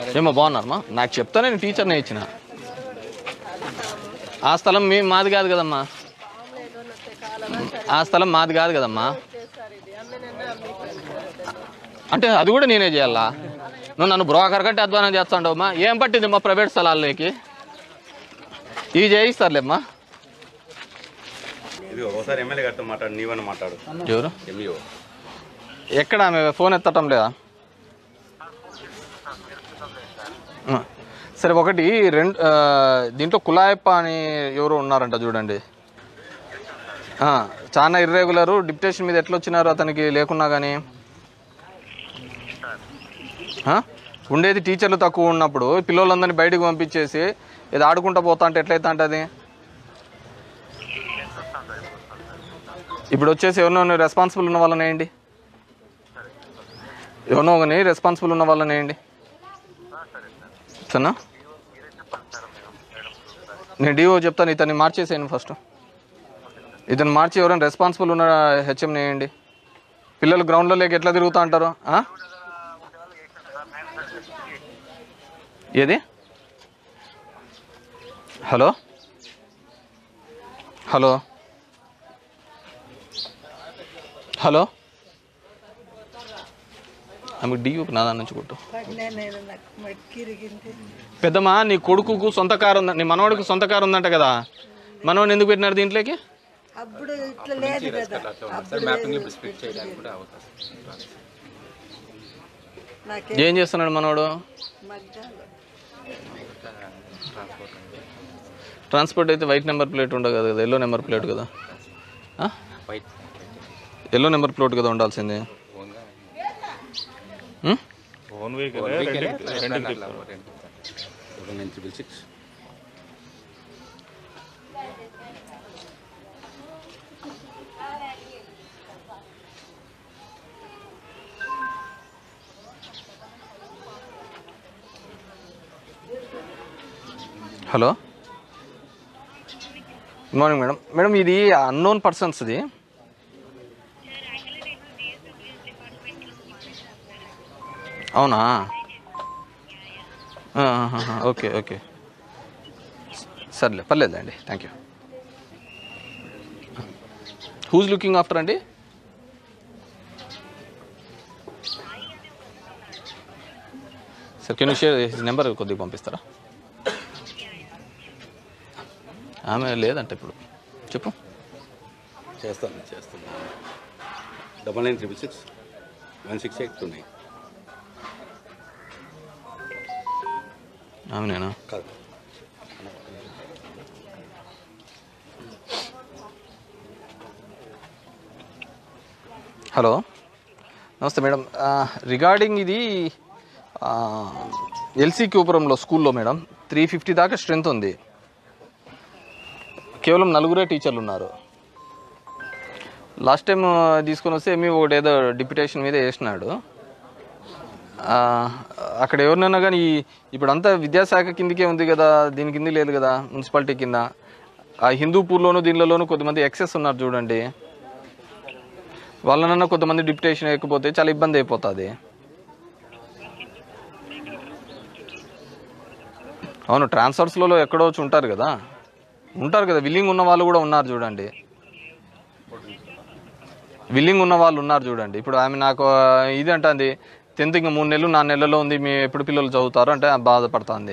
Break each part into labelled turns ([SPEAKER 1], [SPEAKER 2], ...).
[SPEAKER 1] ఏమో బాగున్నారమ్మా నాకు చెప్తా నేను టీచర్నే ఇచ్చిన ఆ స్థలం మీ మాది కాదు కదమ్మా ఆ స్థలం మాది కాదు కదమ్మా అంటే అది కూడా నేనే చేయాలా నువ్వు నన్ను బ్రోకర్ కంటే అధ్వానం చేస్తాండవమ్మా ఏం పట్టింది మా ప్రైవేట్ స్థలాల్లోకి ఇవి చేయిస్తారులేమ్మా
[SPEAKER 2] ఇది ఒకసారి ఎమ్మెల్యే గారితో మాట్లాడు నీవన్న మాట్లాడు
[SPEAKER 1] ఎవరు
[SPEAKER 2] ఎంఈఓ
[SPEAKER 1] ఎక్కడ ఆమె ఫోన్ ఎత్తటం లేదా ఆ, సరే ఒకటి రెండు ఆ, దీంట్లో కులాయప్ప అని ఎవరు ఉన్నారంట చూడండి ఆ, చాలా ఇర్రెగ్యులరు డిప్యుటేషన్ మీద ఎట్లా వచ్చినారు అతనికి లేకున్నా కానీ ఆ? ఉండేది టీచర్లు తక్కువ ఉన్నప్పుడు పిల్లలందరినీ బయటకు పంపించేసి ఇది ఆడుకుంటా పోతా అంటే ఎట్లయితే ఉంటుంది ఇప్పుడు వచ్చేసి ఎవరినో రెస్పాన్సిబుల్ ఉన్న వాళ్ళని వేయండి ఎవరినో ఒకని రెస్పాన్సిబుల్ ఉన్న వాళ్ళని వేయండి సరేనా నేను డిఓ చెప్తాను ఇతన్ని మార్చేసేయండి ఫస్ట్ ఇతను మార్చి ఎవరైనా రెస్పాన్సిబుల్ ఉన్న హెచ్ఎంని వేయండి పిల్లలు గ్రౌండ్లో లేక ఎట్లా తిరుగుతూ అంటారు ఆ? ఏది హలో హలో హలో ఆమెకు డియూ నా దాని నుంచి కొట్టు
[SPEAKER 3] నేను నాకు మక్కిరిగింది
[SPEAKER 1] పెద్దమ్మా నీ కొడుకుకు సొంత కారు ఉందా నీ మనవాడికి సొంత కారు ఉందంట కదా మనవాడిని ఎందుకు పెట్టినారు దీంట్లోకి
[SPEAKER 3] అప్పుడు ఇట్లా లేదు కదా అప్పుడు నాకే
[SPEAKER 1] ఏం చేస్తున్నాడు మనవాడు
[SPEAKER 3] మగ్గాలు
[SPEAKER 1] ట్రాన్స్పోర్ట్ అయితే వైట్ నెంబర్ ప్లేట్ ఉండదు కదా కదా ఎల్లో నెంబర్ ప్లేట్ కదా ఎల్లో నెంబర్ ప్లేట్ కదా ఉండాల్సింది ఉం?
[SPEAKER 2] Nine triple six
[SPEAKER 1] hello good morning madam madam ఇది అన్నోన్ పర్సన్స్ది అవునా ఆహాహా, ఓకే ఓకే సర్లే పర్లేదండి thank you who's looking after అండి sir can share his number కొద్దిగా పంపిస్తారా ఆమె లేదంట ఇప్పుడు చెప్పు
[SPEAKER 2] చేస్తాను చేస్తాను double nine triple six one six eight two nine
[SPEAKER 1] ఆమె నేను
[SPEAKER 2] కాదు
[SPEAKER 1] హలో నమస్తే మేడం రిగార్డింగ్ ఇది ఎల్సీ క్యూపురంలో స్కూల్లో మేడం త్రీ ఫిఫ్టీ దాకా స్ట్రెంత్ ఉంది కేవలం నలుగురే టీచర్లు ఉన్నారు లాస్ట్ టైం తీసుకొని వస్తే మీ ఒకటి ఏదో డిప్యుటేషన్ మీద వేసినాడు ఆ, అక్కడ ఎవరినైనా కానీ ఇప్పుడంతా విద్యాశాఖ కిందకే ఉంది కదా దీని కింద లేదు కదా మున్సిపాలిటీ కింద ఆ హిందూపూర్లోను దీనిలోనూ కొద్దిమంది ఎక్సెస్ ఉన్నారు చూడండి వాళ్ళనన్నా కొంతమంది డిప్యుటేషన్ వేయకపోతే చాలా ఇబ్బంది అయిపోతుంది అవును ట్రాన్స్ఫర్స్లలో ఎక్కడో వచ్చి ఉంటారు కదా ఉంటారు కదా విల్లింగ్ ఉన్న వాళ్ళు కూడా ఉన్నారు చూడండి విల్లింగ్ ఉన్న వాళ్ళు ఉన్నారు చూడండి ఇప్పుడు ఆమె నాకు ఇది అంటుంది టెన్త్ ఇంకా మూడు నెలలు నాలుగు నెలల్లో ఉంది మీ ఎప్పుడు పిల్లలు చదువుతారు అంటే ఆమె బాధపడుతుంది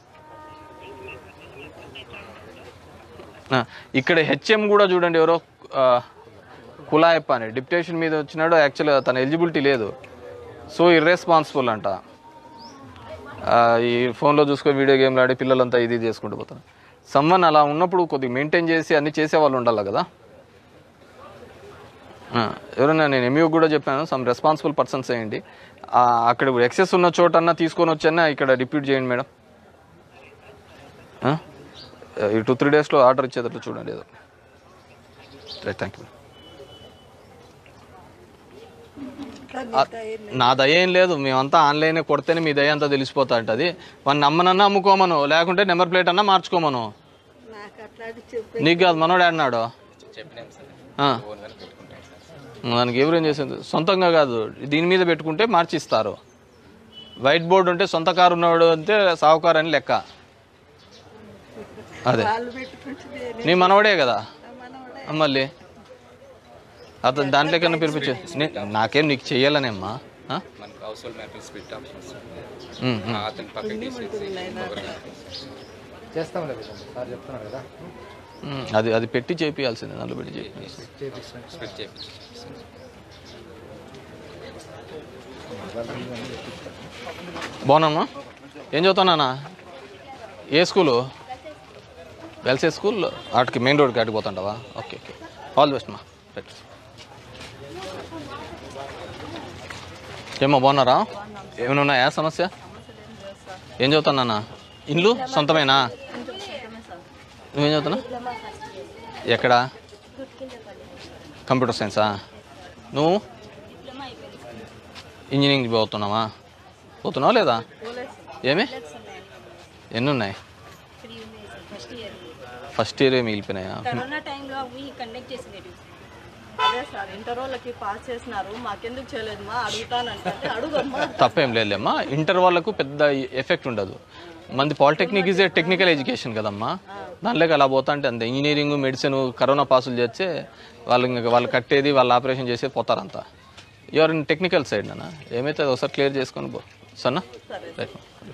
[SPEAKER 1] ఆ, ఇక్కడ హెచ్ఎం కూడా చూడండి ఎవరో ఆ, కులాయప్ప అని డిప్యుటేషన్ మీద వచ్చినాడు యాక్చువల్గా తన ఎలిజిబిలిటీ లేదు సో ఇర్రెస్పాన్సిబుల్ అంట ఆ, ఈ ఫోన్లో చూసుకొని వీడియో గేమ్లు ఆడి పిల్లలంతా ఇది చేసుకుంటూ పోతారు సమ్మన్ అలా ఉన్నప్పుడు కొద్దిగా మెయింటైన్ చేసి అన్ని చేసే వాళ్ళు ఉండాలి కదా ఆ, ఎవరైనా నేను ఎంఈఓ కూడా చెప్పాను సమ్ రెస్పాన్సిబుల్ పర్సన్స్ వేయండి ఆ, అక్కడ ఎక్సెస్ ఉన్న చోటన్నా తీసుకొని వచ్చన్నా ఇక్కడ డిప్యూట్ చేయండి మేడం ఆ? ఈ టూ త్రీ డేస్లో ఆర్డర్ ఇచ్చేటట్లు చూడండి ఏదో రైట్ థ్యాంక్ యూ నా దయ ఏం లేదు మేమంతా ఆన్లైన్ కొడితేనే మీ దయ అంతా తెలిసిపోతా ఉంటుంది వాడిని నమ్మనన్నా అమ్ముకోమను లేకుంటే నెంబర్ ప్లేట్ అన్నా మార్చుకోమను
[SPEAKER 3] నాకు అట్లాంటి చెప్పి
[SPEAKER 1] నీకు కాదు మనోడు అన్నాడు ఆ. దానికి ఎవరేం చేసింది సొంతంగా కాదు దీని మీద పెట్టుకుంటే మార్చిస్తారు వైట్ బోర్డు ఉంటే సొంత కారు ఉన్నవాడు అంటే సావుకారు అని లెక్క అదే
[SPEAKER 3] వాళ్ళు పెట్టుకుంటుంది
[SPEAKER 1] నీ మనవడే కదా
[SPEAKER 3] మనవడే
[SPEAKER 1] మళ్ళీ అతను దాంట్లో కన్నా పిలిపించు నే- నాకేం నీకు చెయ్యాలనేమ్మా ఆ?
[SPEAKER 4] మనకు హౌస్ హోల్డ్ మ్యాటర్స్ పెట్టి ఆప్షన్స్
[SPEAKER 1] ఉమ్, ఉమ్.
[SPEAKER 4] అతను పక్కకి తీసేసి
[SPEAKER 5] చేస్తాం లేదు సార్ చెప్తున్నారు కదా
[SPEAKER 1] ఉమ్, అది అది పెట్టి చేపియాల్సిందే దాంట్లో పెట్టి చేపి
[SPEAKER 4] స్ప్లిట్ చేయించి
[SPEAKER 1] బాగున్నామ్మా ఏం చదువుతున్నానా ఏ స్కూలు వెల్సే స్కూల్ అటుకి మెయిన్ రోడ్కి అటుకు పోతుంటావా okay okay all the best మా రైట్ ఏమో బాగున్నారా ఏమైనా ఉన్నాయా సమస్య ఏం చదువుతున్నానా ఇల్లు సొంతమేనా నువ్వేం చదువుతున్నా ఎక్కడ కంప్యూటర్ సైన్సా నువ్వు ఇంజనీరింగ్ పోతున్నావా పోతున్నావా లేదా ఏమి ఎన్ని ఉన్నాయి
[SPEAKER 6] ఫస్ట్ ఇయర్
[SPEAKER 1] ఫస్ట్ ఇయర్ మిగిలిపోయినాయా
[SPEAKER 6] కరోనా టైంలో అవి కండక్ట్ చేసినవి
[SPEAKER 7] అదే సార్ ఇంటర్ వాళ్ళకి పాస్ చేసినారు మాకెందుకు చేయలేదు మా అడుగుతానంటే అడుగమ్మా
[SPEAKER 1] తప్పేం లేదులేమ్మా ఇంటర్ వాళ్ళకు పెద్ద ఎఫెక్ట్ ఉండదు మంది polytechnic is a technical education కదమ్మా దాంట్లోకి అలా పోతా అంటే అంతే ఇంజనీరింగ్ మెడిసిన్ కరోనా పాసులు చేస్తే వాళ్ళు ఇంకా వాళ్ళు కట్టేది వాళ్ళు ఆపరేషన్ చేసేది పోతారంతా యువర్ ఇన్ టెక్నికల్ సైడ్ నాన్న ఏమైతే అది ఒకసారి క్లియర్ చేసుకొని పో సన్నా రైట్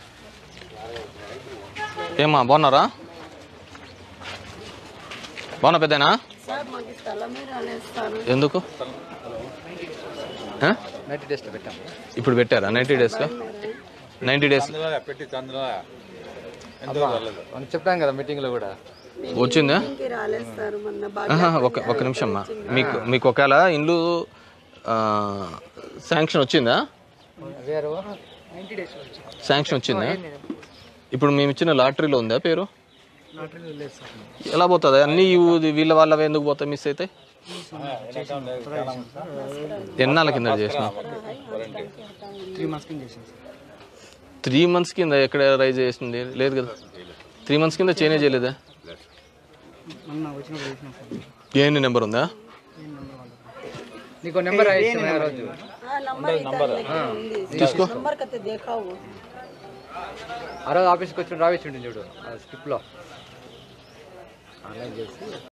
[SPEAKER 1] ఏమ్మా బాగున్నారా బాగున్నా పెద్దనా
[SPEAKER 3] సార్ మాకు స్థలమే రాలేదు సార్
[SPEAKER 1] ఎందుకు ఆ?
[SPEAKER 5] నైన్టీ డేస్లో పెట్టాము
[SPEAKER 1] ఇప్పుడు పెట్టారా నైంటీ డేస్లో నైంటీ డేస్
[SPEAKER 2] పెట్టి చంద్ర
[SPEAKER 5] మనం చెప్పాం కదా మీటింగ్లో కూడా
[SPEAKER 1] వచ్చిందా
[SPEAKER 3] ఇంకే రాలేదు సార్ మొన్న
[SPEAKER 1] ఆహా,
[SPEAKER 3] బాగా
[SPEAKER 1] ఒక ఒక నిమిషం అమ్మా మీకు మీకు ఒకవేళ ఇల్లు శాంక్షన్ వచ్చిందా
[SPEAKER 5] వేరు
[SPEAKER 1] శాంక్షన్ వచ్చిందా ఇప్పుడు మేము ఇచ్చిన లాటరీలో ఉందా పేరు ఎలా పోతుంది అన్ని ఇవి- వీళ్ళ వాళ్ళవి ఎందుకు పోతాయి మిస్ అయితే ఎన్నాళ్ళ కింద చేసిన త్రీ మంత్స్ కింద ఎక్కడ రైజ్ చేసింది లేదు కదా త్రీ మంత్స్ కింద చేంజ్ చేయలేదా ఏంటి నెంబర్ ఉందా
[SPEAKER 5] నీకు నెంబర్ ఇచ్చిన ఆ రోజు
[SPEAKER 3] నంబర్ ఉంది
[SPEAKER 1] తీసుకో
[SPEAKER 3] నంబర్ కతే దేఖావు
[SPEAKER 5] ఆ రోజు ఆఫీస్కి వచ్చి రావిచ్చిండు చూడు స్కిప్లో ఆన్లైన్ చేసి